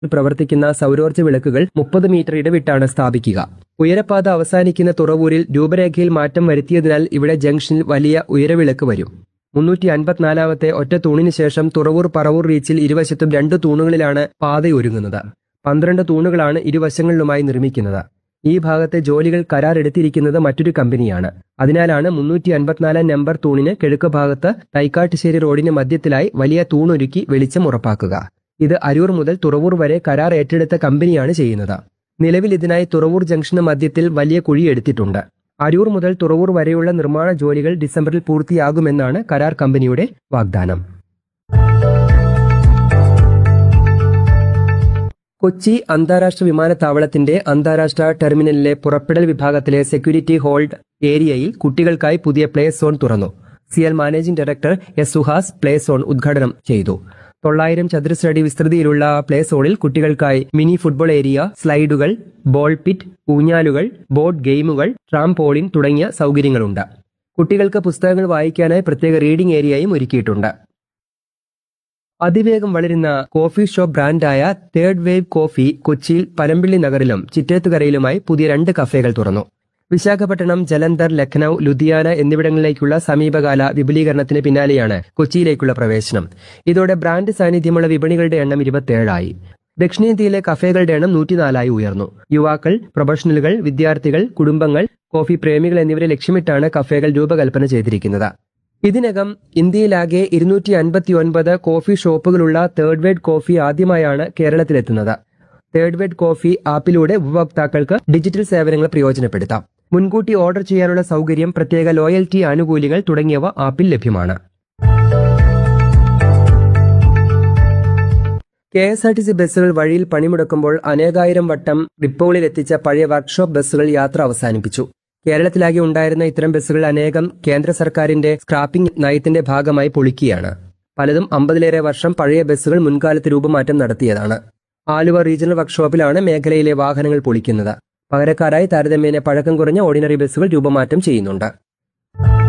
പ്രവർത്തിക്കുന്ന സൗരോർജ്ജ വിളക്കുകൾ മുപ്പത് മീറ്റർ ഇടവിട്ടാണ് സ്ഥാപിക്കുക ഉയരപ്പാത അവസാനിക്കുന്ന തുറവൂരിൽ രൂപരേഖയിൽ മാറ്റം വരുത്തിയതിനാൽ ഇവിടെ ജംഗ്ഷനിൽ വലിയ ഉയരവിളക്ക് വരും മുന്നൂറ്റി അൻപത്തിനാലാമത്തെ ഒറ്റ തൂണിന് ശേഷം തുറവൂർ പറവൂർ റീച്ചിൽ ഇരുവശത്തും രണ്ട് തൂണുകളിലാണ് പാതയൊരുങ്ങുന്നത് പന്ത്രണ്ട് തൂണുകളാണ് ഇരുവശങ്ങളിലുമായി നിർമ്മിക്കുന്നത് ഈ ഭാഗത്തെ ജോലികൾ കരാർ എടുത്തിരിക്കുന്നത് മറ്റൊരു കമ്പനിയാണ് അതിനാലാണ് മുന്നൂറ്റി അൻപത്തിനാലാം നമ്പർ തൂണിന് കിഴക്ക് ഭാഗത്ത് തൈക്കാട്ടുശ്ശേരി റോഡിന് മധ്യത്തിലായി വലിയ തൂണൊരുക്കി വെളിച്ചം ഉറപ്പാക്കുക ഇത് അരൂർ മുതൽ തുറവൂർ വരെ കരാർ ഏറ്റെടുത്ത കമ്പനിയാണ് ചെയ്യുന്നത് നിലവിൽ ഇതിനായി തുറവൂർ ജംഗ്ഷന് മധ്യത്തിൽ വലിയ കുഴി എടുത്തിട്ടുണ്ട് അരൂർ മുതൽ തുറവൂർ വരെയുള്ള നിർമ്മാണ ജോലികൾ ഡിസംബറിൽ പൂർത്തിയാകുമെന്നാണ് കരാർ കമ്പനിയുടെ വാഗ്ദാനം കൊച്ചി അന്താരാഷ്ട്ര വിമാനത്താവളത്തിന്റെ അന്താരാഷ്ട്ര ടെർമിനലിലെ പുറപ്പെടൽ വിഭാഗത്തിലെ സെക്യൂരിറ്റി ഹോൾഡ് ഏരിയയിൽ കുട്ടികൾക്കായി പുതിയ പ്ലേ സോൺ തുറന്നു CL managing director S Suhas play zone ഉദ്ഘാടനം ചെയ്തു തൊള്ളായിരം ചതുരശ്രടി വിസ്തൃതിയിലുള്ള പ്ലേ സോണിൽ കുട്ടികൾക്കായി മിനി ഫുട്ബോൾ ഏരിയ സ്ലൈഡുകൾ ബോൾ പിറ്റ് ഊഞ്ഞാലുകൾ ബോർഡ് ഗെയിമുകൾ ട്രാംപോളിൻ തുടങ്ങിയ സൗകര്യങ്ങളുണ്ട് കുട്ടികൾക്ക് പുസ്തകങ്ങൾ വായിക്കാനായി പ്രത്യേക റീഡിംഗ് ഏരിയയും ഒരുക്കിയിട്ടുണ്ട് അതിവേഗം വളരുന്ന കോഫി ഷോപ്പ് ബ്രാൻഡായ തേർഡ് വേവ് കോഫി കൊച്ചിയിൽ പനമ്പിള്ളി നഗറിലും ചിറ്റേത്തുകരയിലുമായി പുതിയ രണ്ട് കഫേകൾ തുറന്നു വിശാഖപട്ടണം ജലന്ധർ ലഖ്നൌ ലുധിയാന എന്നിവിടങ്ങളിലേക്കുള്ള സമീപകാല വിപുലീകരണത്തിന് പിന്നാലെയാണ് കൊച്ചിയിലേക്കുള്ള പ്രവേശനം ഇതോടെ ബ്രാൻഡ് സാന്നിധ്യമുള്ള വിപണികളുടെ എണ്ണം ഇരുപത്തിയേഴായി ദക്ഷിണേന്ത്യയിലെ കഫേകളുടെ എണ്ണം നൂറ്റിനാലായി ഉയർന്നു യുവാക്കൾ പ്രൊഫഷണലുകൾ വിദ്യാർത്ഥികൾ കുടുംബങ്ങൾ കോഫി പ്രേമികൾ എന്നിവരെ ലക്ഷ്യമിട്ടാണ് കഫേകൾ രൂപകൽപ്പന ചെയ്തിരിക്കുന്നത് ഇതിനകം ഇന്ത്യയിലാകെ ഇരുന്നൂറ്റി അൻപത്തി ഒൻപത് കോഫി ഷോപ്പുകളുള്ള തേർഡ് വേഡ് കോഫി ആദ്യമായാണ് കേരളത്തിലെത്തുന്നത് തേർഡ് വേഡ് കോഫി ആപ്പിലൂടെ ഉപഭോക്താക്കൾക്ക് ഡിജിറ്റൽ സേവനങ്ങൾ പ്രയോജനപ്പെടുത്താം മുൻകൂട്ടി ഓർഡർ ചെയ്യാനുള്ള സൗകര്യം പ്രത്യേക ലോയൽറ്റി ആനുകൂല്യങ്ങൾ തുടങ്ങിയവ ആപ്പിൽ ലഭ്യമാണ് K S R T C ബസ്സുകൾ വഴിയിൽ പണിമുടക്കുമ്പോൾ അനേകായിരം വട്ടം ഡിപ്പോകളിൽ എത്തിച്ച പഴയ വർക്ക്ഷോപ്പ് ബസ്സുകൾ യാത്ര അവസാനിപ്പിച്ചു കേരളത്തിലാകെ ഉണ്ടായിരുന്ന ഇത്തരം ബസ്സുകൾ അനേകം കേന്ദ്ര സർക്കാരിന്റെ സ്ക്രാപ്പിംഗ് നയത്തിന്റെ ഭാഗമായി പൊളിക്കുകയാണ് പലതും അമ്പതിലേറെ വർഷം പഴയ ബസ്സുകൾ മുൻകാലത്ത് രൂപമാറ്റം നടത്തിയതാണ് ആലുവ റീജിയണൽ വർക്ക്ഷോപ്പിലാണ് മേഖലയിലെ വാഹനങ്ങൾ പൊളിക്കുന്നത് പകരക്കാരായി താരതമ്യേന പഴക്കം കുറഞ്ഞ ഓർഡിനറി ബസ്സുകൾ രൂപമാറ്റം ചെയ്യുന്നുണ്ട്